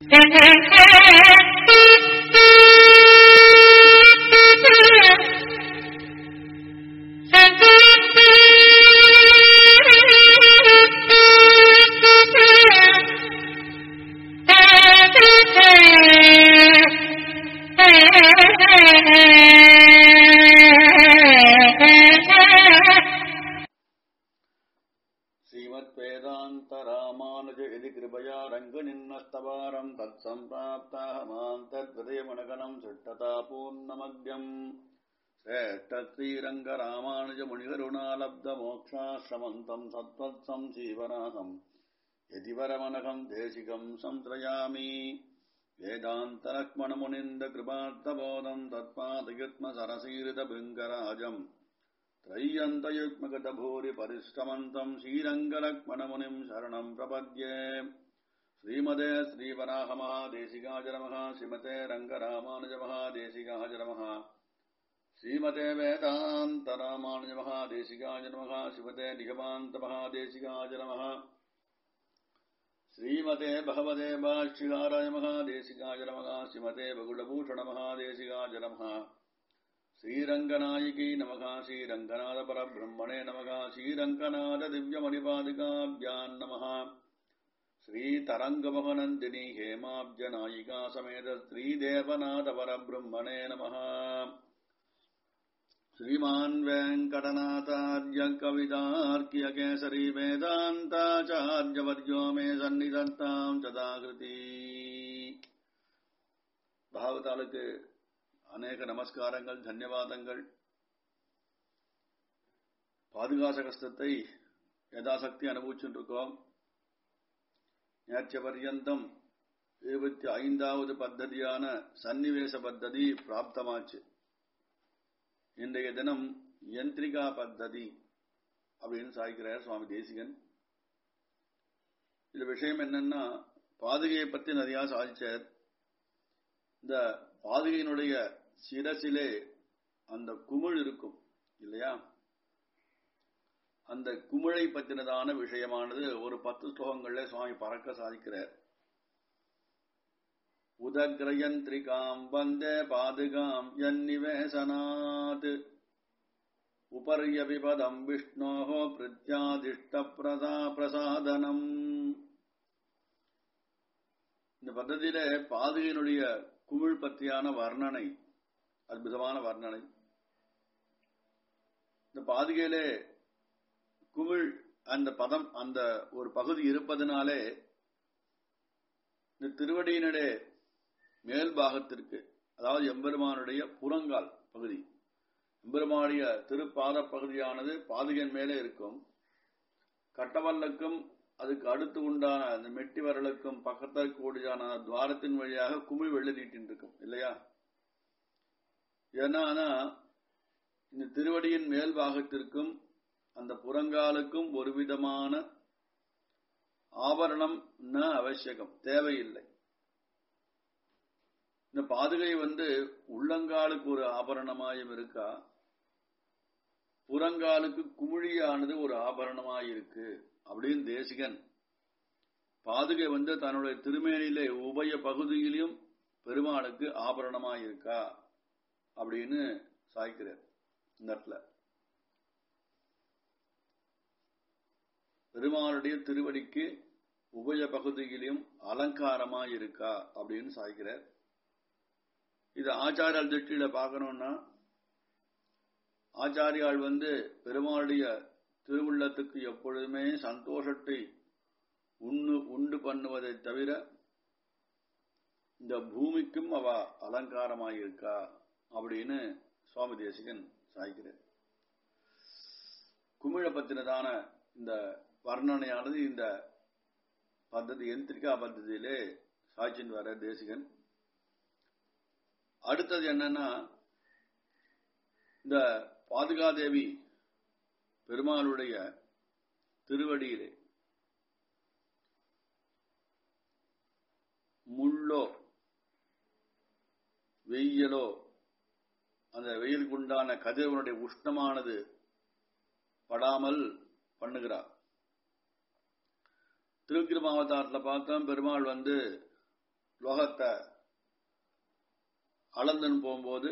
श्रीमद्वेदान्तरामानुज यदि कृपया रङ्गनिन्नस्तवारम् तत्सम्प्राप्ताहमाम् तद्हृदयमनगणम् सृष्टता पूर्णमद्यम् श्रेष्ठश्रीरङ्गरामानुजमुनिकरुणालब्धमोक्षाश्रमन्तम् सत्त्वत्सम् जीवनाथम् यदि वरमनघम् देशिकम् संश्रयामि वेदान्तलक्ष्मणमुनिन्दकृपार्थबोधम् तत्पादयुग्मसरसीरितभृङ्गराजम् त्रय्यन्तयुग्मगतभूरि परिश्रमन्तम् श्रीरङ्गलक्ष्मणमुनिम् शरणम् प्रपद्ये श्रीमदे श्रीवराहमहादेशिकाज नमः श्रीमते रङ्गरामानुजमहादेशिकाज नमः श्रीमते वेदान्तरामानुजमहादेशिकाज नमः श्रीमते निगमान्तमहादेशिकाज नमः श्रीमते भगवते भाष्यकाराय महादेशिकाय नमः श्रीमते बगुलभूषणमहादेशिकाय नमः श्रीरङ्गनायिकी नमः श्रीरङ्गनाथपरब्रह्मणे नमः श्रीरङ्गनाथदिव्यमणिपादिकाभ्याम् नमः श्रीतरङ्गमहनन्दिनी हेमाब्जनायिका समेत श्रीदेवनाथपरब्रह्मणे नमः श्रीमान् वेङ्कटनाथार्य कवितार्क्यकेसरी वेदान्ताचार्यवर्यो मे सन्निधत्ताम् சதாகிருதி பாகவதாளுக்கு அநேக நமஸ்காரங்கள் தன்யவாதங்கள் பாதுகாச கஷ்டத்தை யதாசக்தி அனுபவிச்சுட்டு இருக்கோம் நேற்ற பர்யந்தம் இருபத்தி ஐந்தாவது பத்ததியான சன்னிவேச பத்ததி பிராப்தமாச்சு இன்றைய தினம் யந்திரிகா பத்ததி அப்படின்னு சாய்க்கிறார் சுவாமி தேசிகன் இந்த விஷயம் என்னன்னா பாதுகையை பத்தி நிறைய சாதிச்சார் இந்த பாதுகையினுடைய சிரசிலே அந்த குமிழ் இருக்கும் இல்லையா அந்த குமிழை பற்றினதான விஷயமானது ஒரு பத்து ஸ்லோகங்கள்ல சுவாமி பறக்க சாதிக்கிறார் உதக்ரயந்திரிகாம் வந்தே பாதுகாம் என்னிவேசனாத் உபர்யபிபதம் விஷ்ணோஹோ பிரித்யாதிஷ்ட பிரதா பிரசாதனம் இந்த பദ്ധதியில பாதுகையினுடைய குமிழ் பற்றியான வர்ணனை அற்புதமான வர்ணனை இந்த பாதுகையிலே குமிழ் அந்த பதம் அந்த ஒரு பகுதி இருப்பதனாலே இந்த திருவடியினுடைய மேல் பாகத்திற்கு அதாவது எம்பெருமானுடைய புறங்கால் பகுதி எம்பெருமானுடைய திருப்பாத பகுதியானது பாதுகையின் மேலே இருக்கும் கட்டவல்லுக்கும் அதுக்கு அடுத்து உண்டான அந்த மெட்டி வரலுக்கும் பக்கத்தில் கூடியான துவாரத்தின் வழியாக குமிழ் வெள்ளி நீட்டின் இருக்கும் இல்லையா ஏன்னா இந்த திருவடியின் மேல் பாகத்திற்கும் அந்த புறங்காலுக்கும் ஒரு விதமான ஆபரணம் ந அவசியகம் தேவையில்லை இந்த பாதுகை வந்து உள்ளங்காலுக்கு ஒரு ஆபரணமாயும் இருக்கா புறங்காலுக்கு குமிழியானது ஒரு ஆபரணமாயிருக்கு அப்படின்னு தேசிகன் பாதுகை வந்து தன்னுடைய திருமேனியிலே உபய பகுதியிலும் பெருமாளுக்கு ஆபரணமாயிருக்கா அப்படின்னு சாய்க்கிறார் இந்த இடத்துல பெருமாளுடைய திருவடிக்கு உபய பகுதியிலும் அலங்காரமாயிருக்கா அப்படின்னு சாய்க்கிறார் இது ஆச்சாரியால் திருஷ்டியில பார்க்கணும்னா ஆச்சாரியால் வந்து பெருமாளுடைய திருவுள்ளத்துக்கு எப்பொழுதுமே சந்தோஷத்தை உண்ணு உண்டு பண்ணுவதை தவிர இந்த பூமிக்கும் அவ அலங்காரமாயிருக்கா அப்படின்னு சுவாமி தேசிகன் சாய்க்கிறார் குமிழ பத்தினதான இந்த வர்ணனையானது இந்த பద్ధதி யந்திரிகா பద్ధதியிலே சாய்ச்சின் வர தேசிகன் அடுத்தது என்னன்னா இந்த பாதுகாதேவி பெருமாளுடைய திருவடியிலே முள்ளோ வெய்யலோ அந்த வெயிலுக்கு உண்டான கதிரவனுடைய உஷ்ணமானது படாமல் பண்ணுகிறார் திருக்கிருமாவதாரத்தில் பார்த்தோம் பெருமாள் வந்து லோகத்தை அளந்துன்னு போகும்போது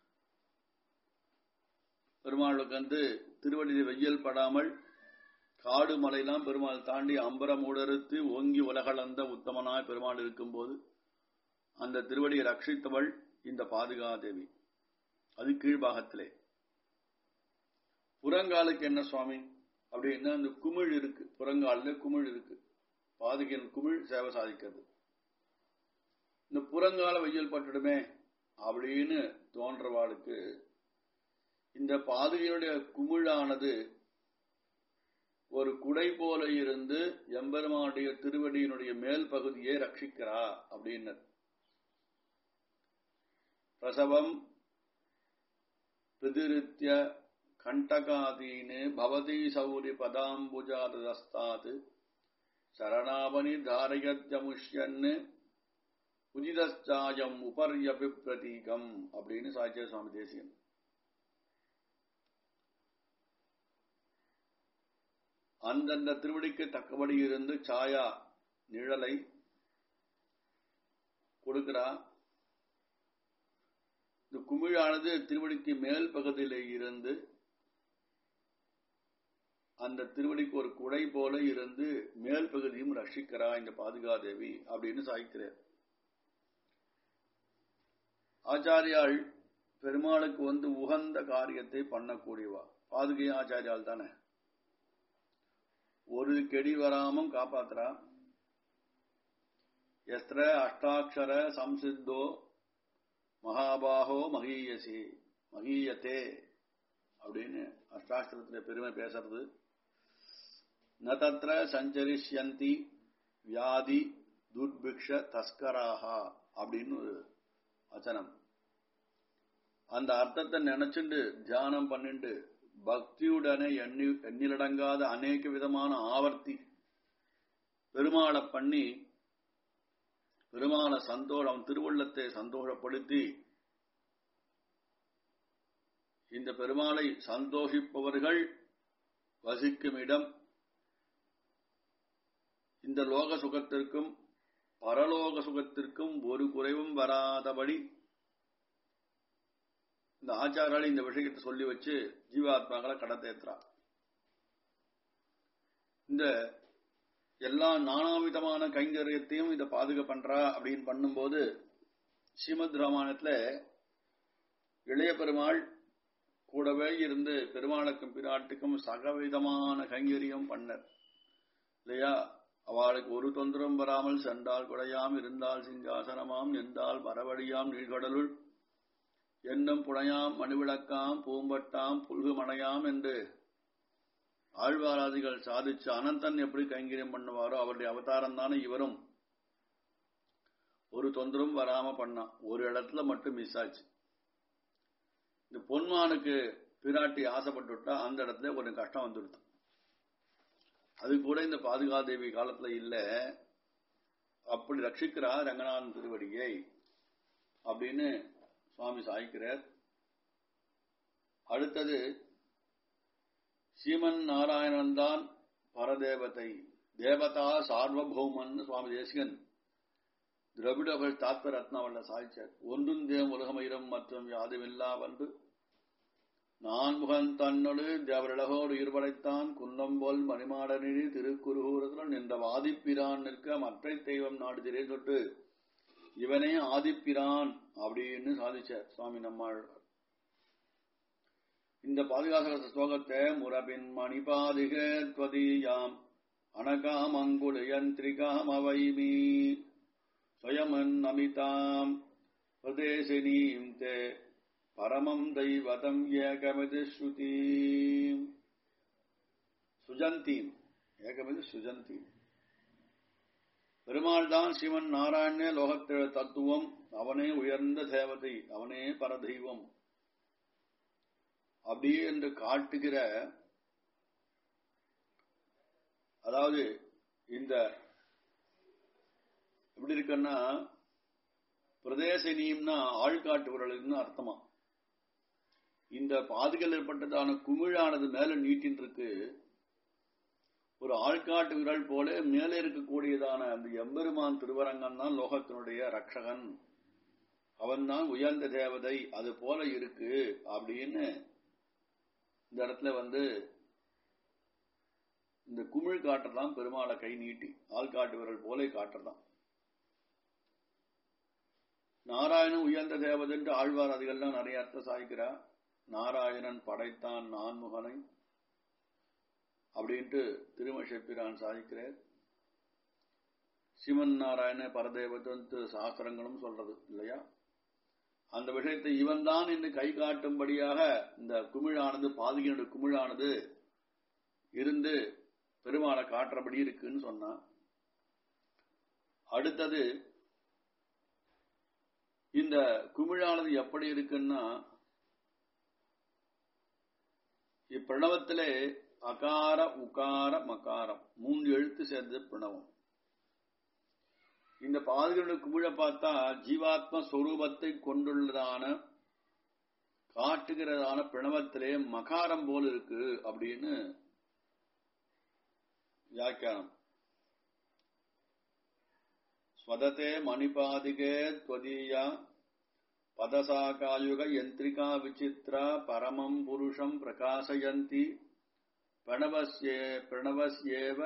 பெருமாளுக்கு வந்து திருவடியில் வெயில் படாமல் காடு மலையெல்லாம் பெருமாள் தாண்டி அம்பரம் உடறுத்து ஓங்கி உலகளந்த உத்தமனாய் பெருமாள் இருக்கும்போது அந்த திருவடியை ரட்சித்தவள் இந்த பாதுகாதேவி அது கீழ்பாகத்திலே புறங்காலுக்கு என்ன சுவாமி அப்படின்னா அந்த குமிழ் இருக்கு புறங்காலில் குமிழ் இருக்கு பாதுகையின் குமிழ் சேவை சாதிக்கிறது இந்த புறங்கால வெயில் பட்டுடுமே அப்படின்னு தோன்றவாளுக்கு இந்த பாதுகையினுடைய குமிழானது ஒரு குடை போல இருந்து எம்பெருமானுடைய திருவடியினுடைய மேல் பகுதியை ரட்சிக்கிறா அப்படின்னு பிரசவம் பிதிருத்திய கண்டகாதீனு பவதி சௌரி பதாம்புஜாதஸ்தாத் சரணாபனி தாரயத்யமுஷ்யன்னு உஜிதாயம் உபர்யபி பிரதீகம் அப்படின்னு சாய்ச்சிய சுவாமி தேசியன் அந்தந்த திருவடிக்கு தக்கபடி இருந்து சாயா நிழலை கொடுக்கிறா இந்த குமிழானது திருவடிக்கு மேல் பகுதியிலே இருந்து அந்த திருவடிக்கு ஒரு குடை போல இருந்து மேல் பகுதியும் ரட்சிக்கிறா இந்த பாதுகாதேவி அப்படின்னு சாய்க்கிறார் ஆச்சாரியாள் பெருமாளுக்கு வந்து உகந்த காரியத்தை பண்ணக்கூடியவா பாதுகை ஆச்சாரியால் தானே ஒரு கெடி வராமம் காப்பாத்துறா எஸ்திர அஷ்டாட்சர சம்சித்தோ மகாபாகோ மகீயசி மகீயத்தே அப்படின்னு அஷ்டாட்சரத்துல பெருமை பேசுறது ந தத்திர சஞ்சரிஷ்யந்தி வியாதி துர்பிக்ஷ தஸ்கராகா அப்படின்னு ஒரு வச்சனம் அந்த அர்த்தத்தை நினைச்சுண்டு தியானம் பண்ணிண்டு பக்தியுடனே எண்ணி எண்ணிலடங்காத அநேக விதமான ஆவர்த்தி பெருமாளை பண்ணி பெருமாளை சந்தோஷம் திருவுள்ளத்தை சந்தோஷப்படுத்தி இந்த பெருமாளை சந்தோஷிப்பவர்கள் வசிக்கும் இடம் இந்த லோக சுகத்திற்கும் பரலோக சுகத்திற்கும் ஒரு குறைவும் வராதபடி இந்த ஆச்சாரால் இந்த விஷயத்தை சொல்லி வச்சு ஜீவாத்மாக்களை கடத்தேத்துறா இந்த எல்லா நானாவிதமான கைங்கரியத்தையும் இதை பாதுகா பண்றா அப்படின்னு பண்ணும்போது ஸ்ரீமத் ராமாயணத்துல இளைய பெருமாள் கூடவே இருந்து பெருமாளுக்கும் பிராட்டுக்கும் சகவிதமான கைங்கரியம் பண்ணர் இல்லையா அவளுக்கு ஒரு தொந்தரம் வராமல் சென்றால் குடையாம் இருந்தால் சிங்காசனமாம் நின்றால் மரவழியாம் நீழ்கடலுள் என்னும் புனையாம் மணிவிளக்காம் பூம்பட்டாம் புல்கு மணையாம் என்று ஆழ்வாராதிகள் சாதிச்சு அனந்தன் எப்படி கைங்கரியம் பண்ணுவாரோ அவருடைய அவதாரம் தானே இவரும் ஒரு தொந்தரும் வராம பண்ணான் ஒரு இடத்துல மட்டும் மிஸ் ஆச்சு இந்த பொன்மானுக்கு பிராட்டி ஆசைப்பட்டுட்டா அந்த இடத்துல கொஞ்சம் கஷ்டம் வந்துடுது அது கூட இந்த பாதுகாதேவி காலத்துல இல்ல அப்படி ரட்சிக்கிறா ரங்கநாதன் திருவடியை அப்படின்னு சுவாமி சாய்க்கிறார் அடுத்தது சீமன் நாராயணன் தான் பரதேவதை தேவதா சார்வபௌமன் சுவாமி தேசிகன் திரவிடர்கள் தாத்வ ரத்னாவல்ல சாய்ச்சார் ஒன்றும் தேவ உலகமயிரம் மற்றும் யாதுமில்லா வந்து நான் முகன் தன்னொடு தேவரிடகோடு ஈர்படைத்தான் குன்னம்போல் மணிமாடனிழி திருக்குறுகூரத்துடன் நின்ற வாதிப்பிரான் நிற்க மற்ற தெய்வம் நாடுதிரே தொட்டு இவனே ஆதிப்பிரான் அப்படின்னு சாதிச்சார் சுவாமி நம்மாள் இந்த பாதுகாசக ஸ்லோகத்தை முரபின் மணிபாதிகத்வதீயாம் அனகாம் அங்குலயந்திரிகாம் அவைமீ ஸ்வயமன் நமிதாம் பிரதேசினீம் தே பரமம் தெய்வதம் ஏகமிது ஸ்ருதீம் சுஜந்தீம் ஏகமிது சுஜந்தீம் பெருமாள் தான் சிவன் நாராயணே லோகத்தில தத்துவம் அவனே உயர்ந்த தேவதை அவனே பரதெய்வம் அப்படி என்று காட்டுகிற அதாவது இந்த எப்படி இருக்குன்னா பிரதேசனியம்னா ஆள்காட்டுவர்களுக்குன்னு அர்த்தமா இந்த பாதுகள் ஏற்பட்டதான குமிழானது மேல நீட்டின் இருக்கு ஒரு ஆள்காட்டு விரல் போல மேலே இருக்கக்கூடியதான அந்த எம்பெருமான் திருவரங்கன் தான் லோகத்தினுடைய ரட்சகன் அவன்தான் உயர்ந்த தேவதை அது போல இருக்கு அப்படின்னு இந்த இடத்துல வந்து இந்த குமிழ் காட்டுறதான் பெருமாளை கை நீட்டி ஆள்காட்டு விரல் போல காட்டுறதான் நாராயணன் உயர்ந்த தேவதை என்று ஆழ்வார் அதுகள்லாம் நிறைய அர்த்தம் சாய்க்கிறா நாராயணன் படைத்தான் நான்முகனை அப்படின்ட்டு திருமஷப்பிரான் சாதிக்கிறார் சிவன் நாராயண பரதேவத்து சாஸ்திரங்களும் சொல்றது இல்லையா அந்த விஷயத்தை இவன் தான் என்று கை காட்டும்படியாக இந்த குமிழானது பாதுகையினுடைய குமிழானது இருந்து பெருமாளை காட்டுறபடி இருக்குன்னு சொன்னான் அடுத்தது இந்த குமிழானது எப்படி இருக்குன்னா இப்பிரணவத்திலே அகார உகார மகாரம் மூன்று எழுத்து சேர்ந்தது பிரணவம் இந்த பாதுகளுடைய குமிழ பார்த்தா ஜீவாத்ம ஸ்வரூபத்தை கொண்டுள்ளதான காட்டுகிறதான பிரணவத்திலே மகாரம் போல் இருக்கு அப்படின்னு வியாக்கியானம் ஸ்வதத்தே மணிபாதிகே त्वदीया பதசாகாயுக யந்திரிகா விசித்ரா பரமம் புருஷம் பிரகாசயந்தி பிரணவஸ்யே பிரணவஸ்யேவ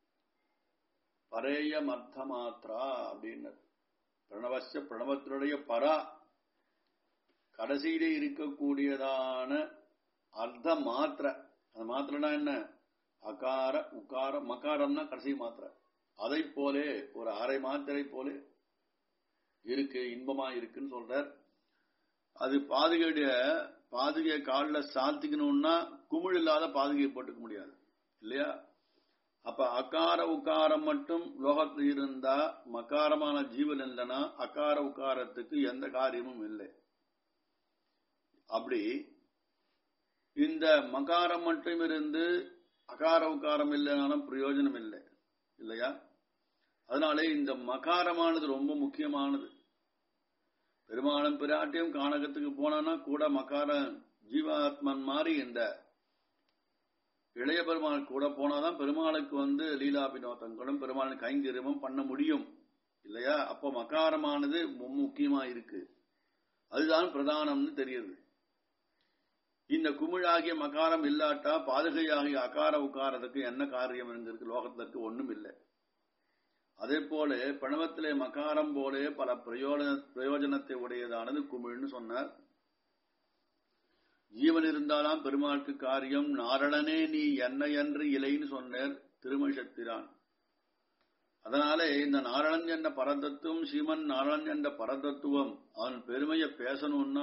பரேயமர்த்தமாத்ரா அப்படின்னு பிரணவசிய பிரணவத்தினுடைய பரா கடைசியிலே இருக்கக்கூடியதான அர்த்த மாத்திர அந்த மாத்திரனா என்ன அகார உகார மகாரம்னா கடைசி மாத்திரை அதை போலே ஒரு அரை மாத்திரை போலே இருக்கு இன்பமா இருக்குன்னு சொல்றார் அது பாதுகையுடைய பாதுகையை காலில் சாத்திக்கணும்னா குமிழ் இல்லாத பாதுகையை போட்டுக்க முடியாது இல்லையா அப்ப அகார உக்காரம் மட்டும் லோகத்தில் இருந்தா மகாரமான ஜீவன் இல்லைன்னா அகார உக்காரத்துக்கு எந்த காரியமும் இல்லை அப்படி இந்த மகாரம் மட்டும் இருந்து அகார உக்காரம் இல்லைனாலும் பிரயோஜனம் இல்லை இல்லையா அதனாலே இந்த மகாரமானது ரொம்ப முக்கியமானது பெருமாளும் பிராட்டியும் காணகத்துக்கு போனா கூட மகார ஜீவாத்மன் மாதிரி இந்த இளைய பெருமாள் கூட போனாதான் பெருமாளுக்கு வந்து லீலா வினோதங்களும் பெருமாளுக்கு கைங்கரியமும் பண்ண முடியும் இல்லையா அப்போ மகாரமானது முக்கியமா இருக்கு அதுதான் பிரதானம்னு தெரியுது இந்த குமிழாகிய மகாரம் இல்லாட்டா பாதுகையாகிய அகார உக்காரத்துக்கு என்ன காரியம் என்கிறது லோகத்திற்கு ஒண்ணும் இல்லை அதே போல பிரணவத்திலே மகாரம் போலே பல பிரயோஜன பிரயோஜனத்தை உடையதானது குமிழ்னு சொன்னார் ஜீவன் இருந்தாலாம் பெருமாளுக்கு காரியம் நாரணனே நீ என்ன என்று இலைன்னு சொன்னார் திருமஷத்திரான் அதனாலே இந்த நாரணன் என்ற பரதத்துவம் சீமன் நாரணன் என்ற பரதத்துவம் அவன் பெருமையை பேசணும்னா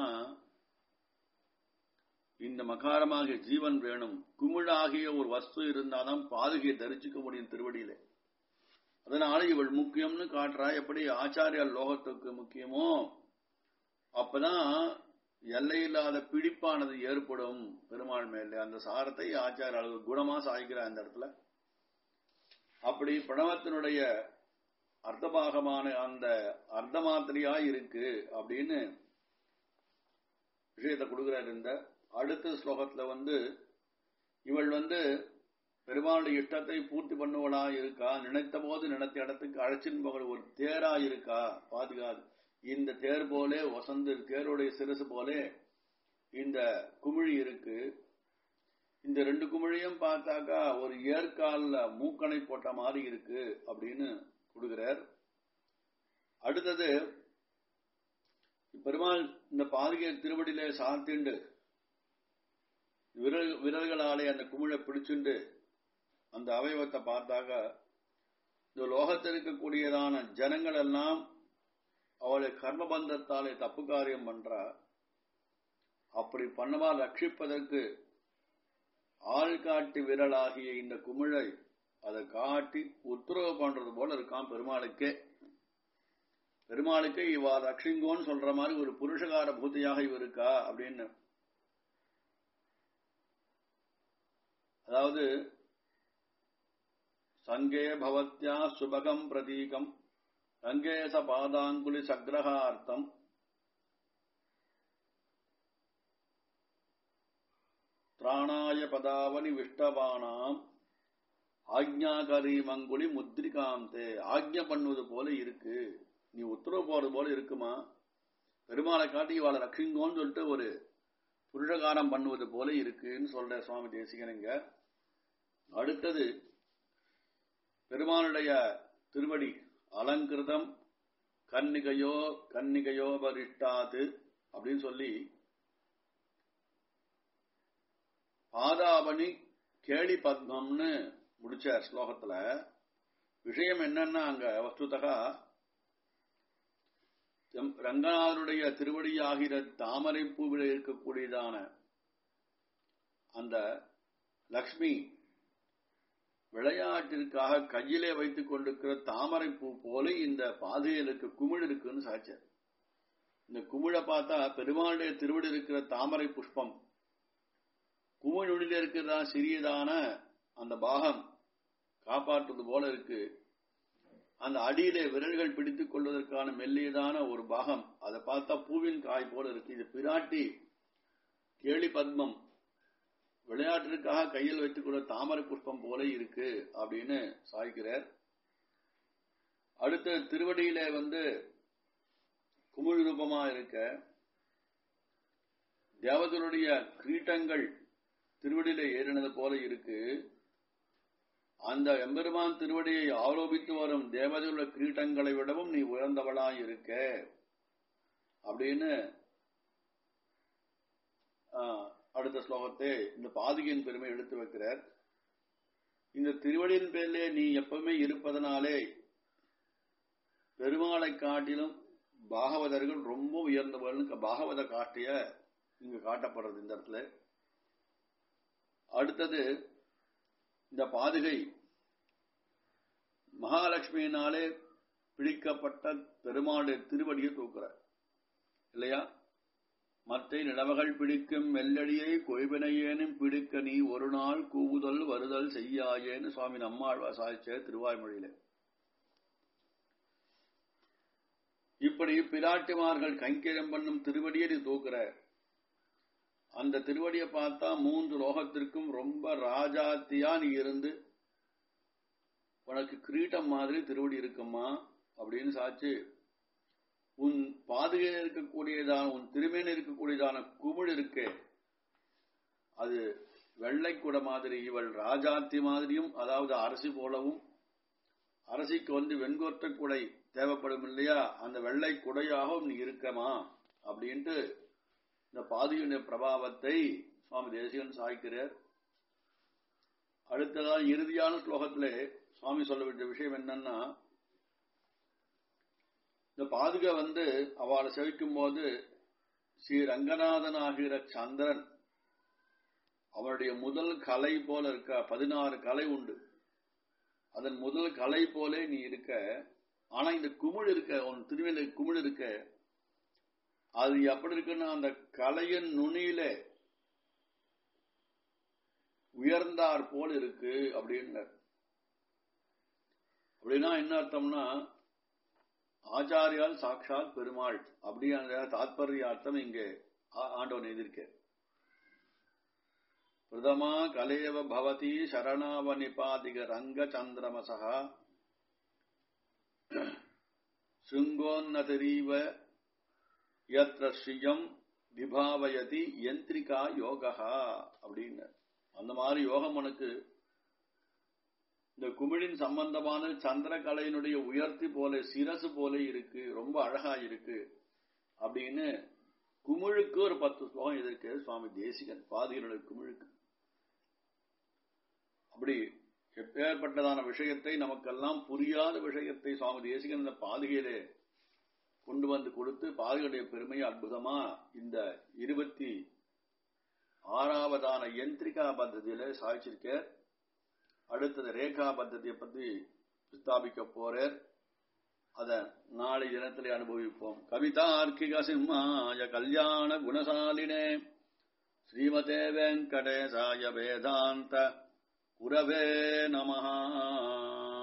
இந்த மகாரமாகிய ஜீவன் வேணும் குமிழாகிய ஒரு வஸ்து இருந்தாதான் பாதுகையை தரிசிக்க முடியும் திருவடியிலே அதனால இவள் முக்கியம்னு காட்டுறா எப்படி ஆச்சாரியால் லோகத்துக்கு முக்கியமோ அப்பதான் எல்லையில்லாத பிடிப்பானது ஏற்படும் பெருமாள் மேலே அந்த சாரத்தை ஆச்சாரியால் குணமா சாய்க்கிறார் அந்த இடத்துல அப்படி பிரணவத்தினுடைய அர்த்தபாகமான அந்த அர்த்தமாத்திரையா இருக்கு அப்படின்னு விஷயத்தை கொடுக்கிறார் இந்த அடுத்த ஸ்லோகத்துல வந்து இவள் வந்து பெருமாளுடைய இஷ்டத்தை பூர்த்தி பண்ணுவளா இருக்கா நினைத்த போது நினைத்த இடத்துக்கு அழைச்சின் போகிற ஒரு தேரா இருக்கா பாதுகாது இந்த தேர் போலே வசந்து தேருடைய சிரசு போலே இந்த குமிழி இருக்கு இந்த ரெண்டு குமிழியும் பார்த்தாக்கா ஒரு ஏற்கால மூக்கணை போட்ட மாதிரி இருக்கு அப்படின்னு கொடுக்கிறார் அடுத்தது பெருமாள் இந்த பாதுகை திருவடியில சாத்திண்டு விரல் விரல்களாலே அந்த குமிழை பிடிச்சுண்டு அந்த அவயவத்தை பார்த்தாக்க இந்த லோகத்தில் இருக்கக்கூடியதான ஜனங்கள் எல்லாம் அவளை கர்மபந்தத்தாலே தப்பு காரியம் பண்றா அப்படி பண்ணவா ரட்சிப்பதற்கு ஆள் காட்டி விரலாகிய இந்த குமிழை அதை காட்டி உத்தரவு பண்றது போல இருக்கான் பெருமாளுக்கே பெருமாளுக்கு இவா ரட்சிங்கோன்னு சொல்ற மாதிரி ஒரு புருஷகார பூத்தியாக இவ இருக்கா அப்படின்னு அதாவது சங்கே பவத்யா சுபகம் பிரதீகம் ரங்கேச பாதாங்குலி சக்ரகார்த்தம் திராணாய பதாவனி விஷ்டபானாம் ஆக்ஞாகரி மங்குளி முத்ரிகாந்தே ஆக்ஞ பண்ணுவது போல இருக்கு நீ உத்தரவு போறது போல இருக்குமா பெருமாளை காட்டி இவாளை ரட்சிங்கோன்னு சொல்லிட்டு ஒரு புருஷகாரம் பண்ணுவது போல இருக்குன்னு சொல்ற சுவாமி தேசிகனுங்க அடுத்தது பெருமானுடைய திருவடி அலங்கிருதம் கன்னிகையோ கன்னிகையோபரிஷ்டாது அப்படின்னு சொல்லி பாதாபணி கேளி பத்மம்னு முடிச்சார் ஸ்லோகத்துல விஷயம் என்னன்னா அங்க வஸ்துதகா ரங்கநாதனுடைய திருவடியாகிற தாமரை பூவில் இருக்கக்கூடியதான அந்த லக்ஷ்மி விளையாட்டிற்காக கையிலே வைத்துக் கொண்டிருக்கிற தாமரை பூ போல இந்த பாதையிலுக்கு குமிழ் இருக்குன்னு சாச்சார் இந்த குமிழை பார்த்தா பெருமாளுடைய திருவடி இருக்கிற தாமரை புஷ்பம் குமிழுடியில் இருக்கிறதா சிறியதான அந்த பாகம் காப்பாற்றுவது போல இருக்கு அந்த அடியிலே விரல்கள் பிடித்துக் கொள்வதற்கான மெல்லியதான ஒரு பாகம் அதை பார்த்தா பூவின் காய் போல இருக்கு இது பிராட்டி கேளி பத்மம் விளையாட்டிற்காக கையில் வைத்துக் கொள்ள தாமரை புஷ்பம் போல இருக்கு அப்படின்னு சாய்க்கிறார் அடுத்த திருவடியிலே வந்து குமிழ் ரூபமா இருக்க தேவதனுடைய கிரீட்டங்கள் திருவடியில ஏறினது போல இருக்கு அந்த எம்பெருமான் திருவடியை ஆரோபித்து வரும் தேவதையுள்ள கிரீட்டங்களை விடவும் நீ உயர்ந்தவளாய் இருக்க அப்படின்னு அடுத்த ஸ்லோகத்தை இந்த பாதுகையின் பெருமை எடுத்து வைக்கிறார் இந்த திருவடியின் பேரிலே நீ எப்பவுமே இருப்பதனாலே பெருமாளை காட்டிலும் பாகவதர்கள் ரொம்ப உயர்ந்தவர்கள் பாகவத காட்டிய இங்கு காட்டப்படுறது இந்த இடத்துல அடுத்தது இந்த பாதுகை மகாலட்சுமியினாலே பிடிக்கப்பட்ட பெருமாளுடைய திருவடியை தூக்குற இல்லையா மற்ற நிலவகள் பிடிக்கும் மெல்லடியை கொய்வினையேனும் பிடிக்க நீ ஒரு நாள் கூவுதல் வருதல் செய்யாயேன்னு சுவாமி நம்மாழ்வா சாதிச்ச திருவாய்மொழியில இப்படி பிராட்டிமார்கள் கைங்கரியம் பண்ணும் திருவடியை நீ தூக்குற அந்த திருவடியை பார்த்தா மூன்று லோகத்திற்கும் ரொம்ப ராஜாத்தியா நீ இருந்து உனக்கு கிரீட்டம் மாதிரி திருவடி இருக்குமா அப்படின்னு சாச்சு உன் பாதுகையில் இருக்கக்கூடியதான உன் திருமேன இருக்கக்கூடியதான குமிழ் இருக்கே அது வெள்ளை கூட மாதிரி இவள் ராஜாத்தி மாதிரியும் அதாவது அரசி போலவும் அரசிக்கு வந்து வெண்கொற்ற குடை தேவைப்படும் இல்லையா அந்த வெள்ளை குடையாகவும் நீ இருக்கமா அப்படின்ட்டு இந்த பாதுகையுடைய பிரபாவத்தை சுவாமி தேசிகன் சாய்க்கிறார் அடுத்ததான் இறுதியான ஸ்லோகத்திலே சுவாமி சொல்ல வேண்டிய விஷயம் என்னன்னா இந்த பாதுகை வந்து அவளை செவிக்கும் போது ஸ்ரீ ரங்கநாதன் ஆகிற சந்திரன் அவருடைய முதல் கலை போல இருக்க பதினாறு கலை உண்டு அதன் முதல் கலை போலே நீ இருக்க ஆனா இந்த குமிழ் இருக்க உன் திருவிழை குமிழ் இருக்க அது எப்படி இருக்குன்னா அந்த கலையின் நுனியில உயர்ந்தார் போல் இருக்கு அப்படின்னு அப்படின்னா என்ன அர்த்தம்னா ஆச்சாரியால் சாட்சாத் பெருமாள் அப்படிங்கிற தாத்பரியார்த்தம் இங்கே ஆண்டவன் எதிர்க்க பிரதமா கலேவ பவதி சரணாவ நிபாதிக ரங்க சந்திரமசா சுங்கோன்னதரீவ யத்ர ஸ்ரீயம் விபாவயதி யந்திரிகா யோகா அப்படின்னு அந்த மாதிரி யோகம் உனக்கு இந்த குமிழின் சம்பந்தமான சந்திரகலையினுடைய உயர்த்தி போல சிரசு போல இருக்கு ரொம்ப அழகா இருக்கு அப்படின்னு குமிழுக்கு ஒரு பத்து ஸ்லோகம் இருக்கு சுவாமி தேசிகன் பாதிகளுடைய குமிழுக்கு அப்படி எப்பேற்பட்டதான விஷயத்தை நமக்கெல்லாம் புரியாத விஷயத்தை சுவாமி தேசிகன் இந்த பாதுகையிலே கொண்டு வந்து கொடுத்து பாதுகளுடைய பெருமையை அற்புதமா இந்த இருபத்தி ஆறாவதான யந்திரிகா பத்ததியில சாய்ச்சிருக்க அடுத்தது ரேகா பத்ததியை பத்தி ஸ்தாபிக்க போறார் அத நாளை தினத்திலே அனுபவிப்போம் கவிதார்க்கிக சிம்மாய கல்யாண குணசாலினே ஸ்ரீமதே வெங்கடேசாய வேதாந்த குரவே நமஹா